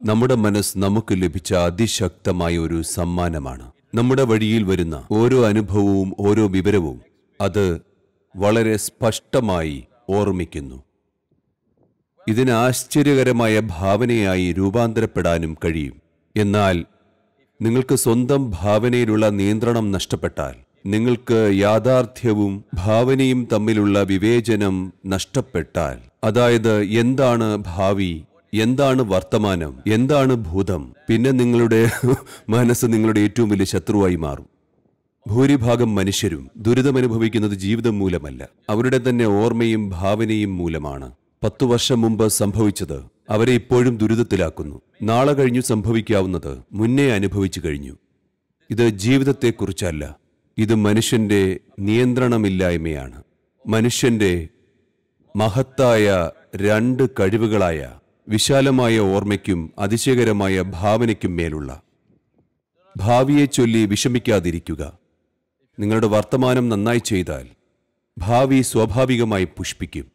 നമ്മുടെ മനസ്സ് നമുക്ക് ലഭിച്ച അതിശക്തമായ ഒരു സമ്മാനമാണ് നമ്മുടെ വഴിയിൽ വരുന്ന ഓരോ അനുഭവവും ഓരോ വിവരവും അത് വളരെ സ്പഷ്ടമായി ഓർമ്മിക്കുന്നു ഇതിന് ആശ്ചര്യകരമായ ഭാവനയായി രൂപാന്തരപ്പെടാനും കഴിയും എന്നാൽ നിങ്ങൾക്ക് സ്വന്തം ഭാവനയിലുള്ള നിയന്ത്രണം നഷ്ടപ്പെട്ടാൽ നിങ്ങൾക്ക് യാഥാർത്ഥ്യവും ഭാവനയും തമ്മിലുള്ള വിവേചനം നഷ്ടപ്പെട്ടാൽ അതായത് എന്താണ് ഭാവി എന്താണ് വർത്തമാനം എന്താണ് ഭൂതം പിന്നെ നിങ്ങളുടെ മനസ്സ് നിങ്ങളുടെ ഏറ്റവും വലിയ ശത്രുവായി മാറും ഭൂരിഭാഗം മനുഷ്യരും ദുരിതമനുഭവിക്കുന്നത് ജീവിതം മൂലമല്ല അവരുടെ തന്നെ ഓർമ്മയും ഭാവനയും മൂലമാണ് പത്തു വർഷം മുമ്പ് സംഭവിച്ചത് അവരെ ഇപ്പോഴും ദുരിതത്തിലാക്കുന്നു നാളെ കഴിഞ്ഞു സംഭവിക്കാവുന്നത് മുന്നേ അനുഭവിച്ചു കഴിഞ്ഞു ഇത് ജീവിതത്തെക്കുറിച്ചല്ല ഇത് മനുഷ്യന്റെ നിയന്ത്രണമില്ലായ്മയാണ് മനുഷ്യന്റെ മഹത്തായ രണ്ട് കഴിവുകളായ വിശാലമായ ഓർമ്മയ്ക്കും അതിശയകരമായ ഭാവനയ്ക്കും മേലുള്ള ഭാവിയെ ചൊല്ലി വിഷമിക്കാതിരിക്കുക നിങ്ങളുടെ വർത്തമാനം നന്നായി ചെയ്താൽ ഭാവി സ്വാഭാവികമായി പുഷ്പിക്കും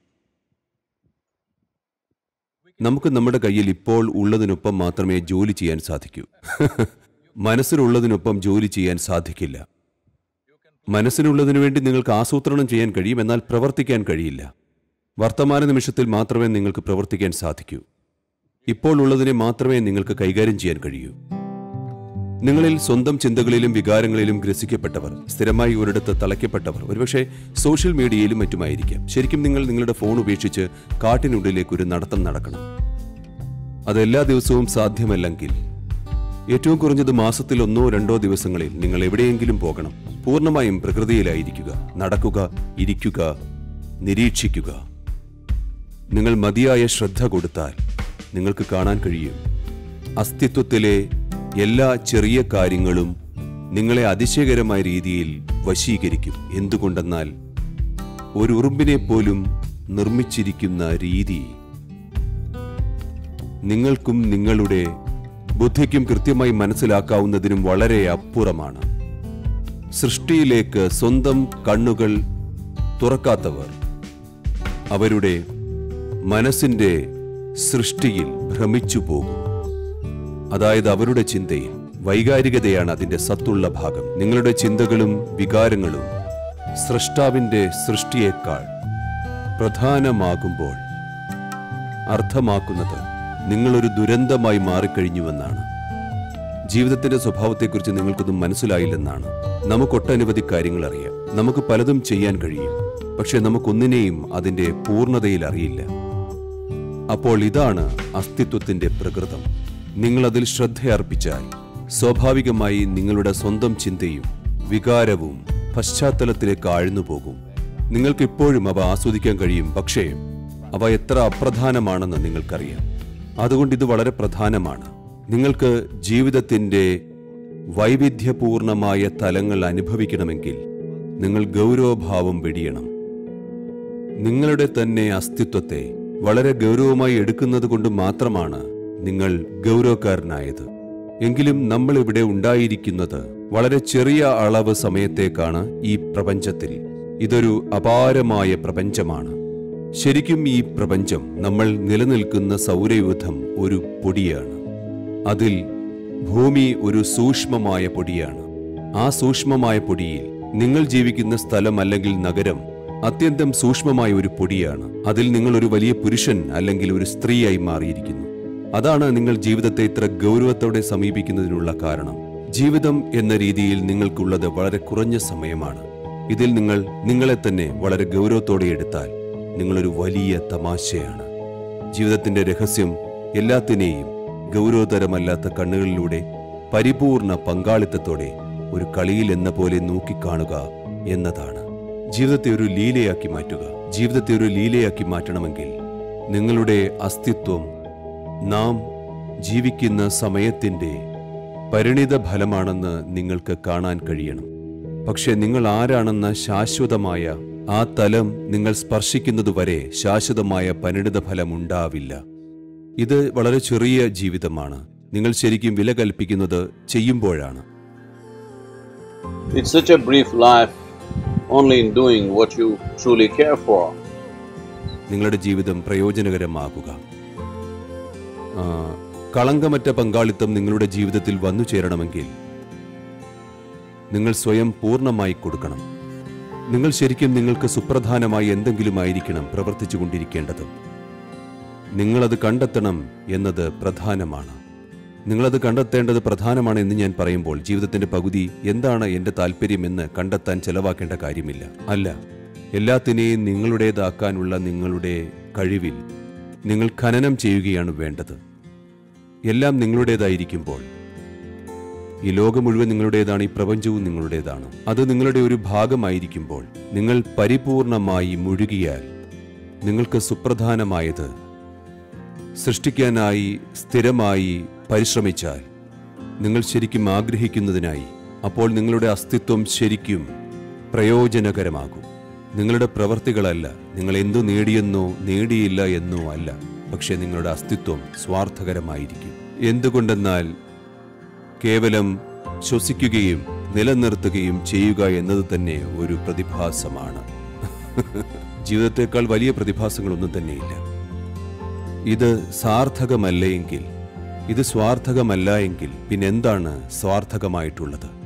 നമുക്ക് നമ്മുടെ കയ്യിൽ ഇപ്പോൾ ഉള്ളതിനൊപ്പം മാത്രമേ ജോലി ചെയ്യാൻ സാധിക്കൂ മനസ്സിലുള്ളതിനൊപ്പം ജോലി ചെയ്യാൻ സാധിക്കില്ല മനസ്സിനുള്ളതിനു വേണ്ടി നിങ്ങൾക്ക് ആസൂത്രണം ചെയ്യാൻ കഴിയും എന്നാൽ പ്രവർത്തിക്കാൻ കഴിയില്ല വർത്തമാന നിമിഷത്തിൽ മാത്രമേ നിങ്ങൾക്ക് പ്രവർത്തിക്കാൻ സാധിക്കൂ ഇപ്പോൾ ഉള്ളതിനെ മാത്രമേ നിങ്ങൾക്ക് കൈകാര്യം ചെയ്യാൻ കഴിയൂ നിങ്ങളിൽ സ്വന്തം ചിന്തകളിലും വികാരങ്ങളിലും ഗ്രസിക്കപ്പെട്ടവർ സ്ഥിരമായി ഒരിടത്ത് തളയ്ക്കപ്പെട്ടവർ ഒരുപക്ഷെ സോഷ്യൽ മീഡിയയിലും മറ്റുമായിരിക്കാം ശരിക്കും നിങ്ങൾ നിങ്ങളുടെ ഫോൺ ഉപേക്ഷിച്ച് കാട്ടിനുള്ളിലേക്ക് ഒരു നടത്തം നടക്കണം അത് എല്ലാ ദിവസവും സാധ്യമല്ലെങ്കിൽ ഏറ്റവും കുറഞ്ഞത് മാസത്തിൽ ഒന്നോ രണ്ടോ ദിവസങ്ങളിൽ നിങ്ങൾ എവിടെയെങ്കിലും പോകണം പൂർണ്ണമായും പ്രകൃതിയിലായിരിക്കുക നടക്കുക ഇരിക്കുക നിരീക്ഷിക്കുക നിങ്ങൾ മതിയായ ശ്രദ്ധ കൊടുത്താൽ നിങ്ങൾക്ക് കാണാൻ കഴിയും അസ്തിത്വത്തിലെ എല്ലാ ചെറിയ കാര്യങ്ങളും നിങ്ങളെ അതിശയകരമായ രീതിയിൽ വശീകരിക്കും എന്തുകൊണ്ടെന്നാൽ ഒരു ഉറുമ്പിനെ പോലും നിർമ്മിച്ചിരിക്കുന്ന രീതി നിങ്ങൾക്കും നിങ്ങളുടെ ബുദ്ധിക്കും കൃത്യമായി മനസ്സിലാക്കാവുന്നതിനും വളരെ അപ്പുറമാണ് സൃഷ്ടിയിലേക്ക് സ്വന്തം കണ്ണുകൾ തുറക്കാത്തവർ അവരുടെ മനസ്സിന്റെ സൃഷ്ടിയിൽ ഭ്രമിച്ചു പോകും അതായത് അവരുടെ ചിന്തയിൽ വൈകാരികതയാണ് അതിന്റെ സത്തുള്ള ഭാഗം നിങ്ങളുടെ ചിന്തകളും വികാരങ്ങളും സൃഷ്ടാവിന്റെ സൃഷ്ടിയേക്കാൾ പ്രധാനമാകുമ്പോൾ അർത്ഥമാക്കുന്നത് നിങ്ങളൊരു ദുരന്തമായി മാറിക്കഴിഞ്ഞുവെന്നാണ് ജീവിതത്തിന്റെ സ്വഭാവത്തെക്കുറിച്ച് നിങ്ങൾക്കൊന്നും മനസ്സിലായില്ലെന്നാണ് നമുക്കൊട്ടനവധി കാര്യങ്ങൾ അറിയാം നമുക്ക് പലതും ചെയ്യാൻ കഴിയും പക്ഷെ നമുക്കൊന്നിനെയും അതിന്റെ പൂർണ്ണതയിൽ അറിയില്ല അപ്പോൾ ഇതാണ് അസ്തിത്വത്തിന്റെ പ്രകൃതം നിങ്ങൾ അതിൽ ശ്രദ്ധയർപ്പിച്ചാൽ സ്വാഭാവികമായി നിങ്ങളുടെ സ്വന്തം ചിന്തയും വികാരവും പശ്ചാത്തലത്തിലേക്ക് ആഴ്ന്നു പോകും നിങ്ങൾക്ക് ഇപ്പോഴും അവ ആസ്വദിക്കാൻ കഴിയും പക്ഷേ അവ എത്ര അപ്രധാനമാണെന്ന് നിങ്ങൾക്കറിയാം അതുകൊണ്ട് ഇത് വളരെ പ്രധാനമാണ് നിങ്ങൾക്ക് ജീവിതത്തിന്റെ വൈവിധ്യപൂർണമായ തലങ്ങൾ അനുഭവിക്കണമെങ്കിൽ നിങ്ങൾ ഗൗരവഭാവം വെടിയണം നിങ്ങളുടെ തന്നെ അസ്തിത്വത്തെ വളരെ ഗൗരവമായി എടുക്കുന്നത് കൊണ്ട് മാത്രമാണ് നിങ്ങൾ ഗൗരവക്കാരനായത് എങ്കിലും നമ്മൾ ഇവിടെ ഉണ്ടായിരിക്കുന്നത് വളരെ ചെറിയ അളവ് സമയത്തേക്കാണ് ഈ പ്രപഞ്ചത്തിൽ ഇതൊരു അപാരമായ പ്രപഞ്ചമാണ് ശരിക്കും ഈ പ്രപഞ്ചം നമ്മൾ നിലനിൽക്കുന്ന സൗരയൂഥം ഒരു പൊടിയാണ് അതിൽ ഭൂമി ഒരു സൂക്ഷ്മമായ പൊടിയാണ് ആ സൂക്ഷ്മമായ പൊടിയിൽ നിങ്ങൾ ജീവിക്കുന്ന സ്ഥലം അല്ലെങ്കിൽ നഗരം അത്യന്തം സൂക്ഷ്മമായ ഒരു പൊടിയാണ് അതിൽ നിങ്ങൾ ഒരു വലിയ പുരുഷൻ അല്ലെങ്കിൽ ഒരു സ്ത്രീയായി മാറിയിരിക്കുന്നു അതാണ് നിങ്ങൾ ജീവിതത്തെ ഇത്ര ഗൗരവത്തോടെ സമീപിക്കുന്നതിനുള്ള കാരണം ജീവിതം എന്ന രീതിയിൽ നിങ്ങൾക്കുള്ളത് വളരെ കുറഞ്ഞ സമയമാണ് ഇതിൽ നിങ്ങൾ നിങ്ങളെ തന്നെ വളരെ ഗൗരവത്തോടെ എടുത്താൽ നിങ്ങളൊരു വലിയ തമാശയാണ് ജീവിതത്തിന്റെ രഹസ്യം എല്ലാത്തിനെയും ഗൗരവതരമല്ലാത്ത കണ്ണുകളിലൂടെ പരിപൂർണ പങ്കാളിത്തത്തോടെ ഒരു കളിയിൽ എന്ന പോലെ നോക്കിക്കാണുക എന്നതാണ് ജീവിതത്തെ ഒരു ലീലയാക്കി മാറ്റുക ജീവിതത്തെ ഒരു ലീലയാക്കി മാറ്റണമെങ്കിൽ നിങ്ങളുടെ അസ്തിത്വം നാം ജീവിക്കുന്ന സമയത്തിന്റെ പരിണിത ഫലമാണെന്ന് നിങ്ങൾക്ക് കാണാൻ കഴിയണം പക്ഷെ നിങ്ങൾ ആരാണെന്ന ശാശ്വതമായ ആ തലം നിങ്ങൾ സ്പർശിക്കുന്നതുവരെ ശാശ്വതമായ പരിണിത ഫലം ഉണ്ടാവില്ല ഇത് വളരെ ചെറിയ ജീവിതമാണ് നിങ്ങൾ ശരിക്കും വില കൽപ്പിക്കുന്നത് ചെയ്യുമ്പോഴാണ് It's such a brief life only in doing what you truly care for. നിങ്ങളുടെ ജീവിതം പ്രയോജനകരമാകുക ആ, കളങ്കമറ്റ പങ്കാളിത്തം നിങ്ങളുടെ ജീവിതത്തിൽ വന്നു ചേരണമെങ്കിൽ നിങ്ങൾ സ്വയം പൂർണ്ണമായി കൊടുക്കണം നിങ്ങൾ ശരിക്കും നിങ്ങൾക്ക് സുപ്രധാനമായി എന്തെങ്കിലും ആയിരിക്കണം പ്രവർത്തിച്ചു കൊണ്ടിരിക്കേണ്ടത് നിങ്ങളത് കണ്ടെത്തണം എന്നത് പ്രധാനമാണ് നിങ്ങളത് കണ്ടെത്തേണ്ടത് പ്രധാനമാണ് എന്ന് ഞാൻ പറയുമ്പോൾ ജീവിതത്തിന്റെ പകുതി എന്താണ് എന്റെ താല്പര്യമെന്ന് കണ്ടെത്താൻ ചെലവാക്കേണ്ട കാര്യമില്ല അല്ല എല്ലാത്തിനെയും നിങ്ങളുടേതാക്കാനുള്ള നിങ്ങളുടെ കഴിവിൽ നിങ്ങൾ ഖനനം ചെയ്യുകയാണ് വേണ്ടത് എല്ലാം നിങ്ങളുടേതായിരിക്കുമ്പോൾ ഈ ലോകം മുഴുവൻ നിങ്ങളുടേതാണ് ഈ പ്രപഞ്ചവും നിങ്ങളുടേതാണ് അത് നിങ്ങളുടെ ഒരു ഭാഗമായിരിക്കുമ്പോൾ നിങ്ങൾ പരിപൂർണമായി മുഴുകിയാൽ നിങ്ങൾക്ക് സുപ്രധാനമായത് സൃഷ്ടിക്കാനായി സ്ഥിരമായി പരിശ്രമിച്ചാൽ നിങ്ങൾ ശരിക്കും ആഗ്രഹിക്കുന്നതിനായി അപ്പോൾ നിങ്ങളുടെ അസ്തിത്വം ശരിക്കും പ്രയോജനകരമാകും നിങ്ങളുടെ പ്രവർത്തികളല്ല നിങ്ങൾ എന്തു നേടിയെന്നോ നേടിയില്ല എന്നോ അല്ല പക്ഷെ നിങ്ങളുടെ അസ്തിത്വം സ്വാർത്ഥകരമായിരിക്കും എന്തുകൊണ്ടെന്നാൽ കേവലം ശ്വസിക്കുകയും നിലനിർത്തുകയും ചെയ്യുക എന്നത് തന്നെ ഒരു പ്രതിഭാസമാണ് ജീവിതത്തെക്കാൾ വലിയ പ്രതിഭാസങ്ങളൊന്നും തന്നെയില്ല ഇത് സാർത്ഥകമല്ല എങ്കിൽ ഇത് സ്വാർത്ഥകമല്ല എങ്കിൽ പിന്നെന്താണ് സ്വാർത്ഥകമായിട്ടുള്ളത്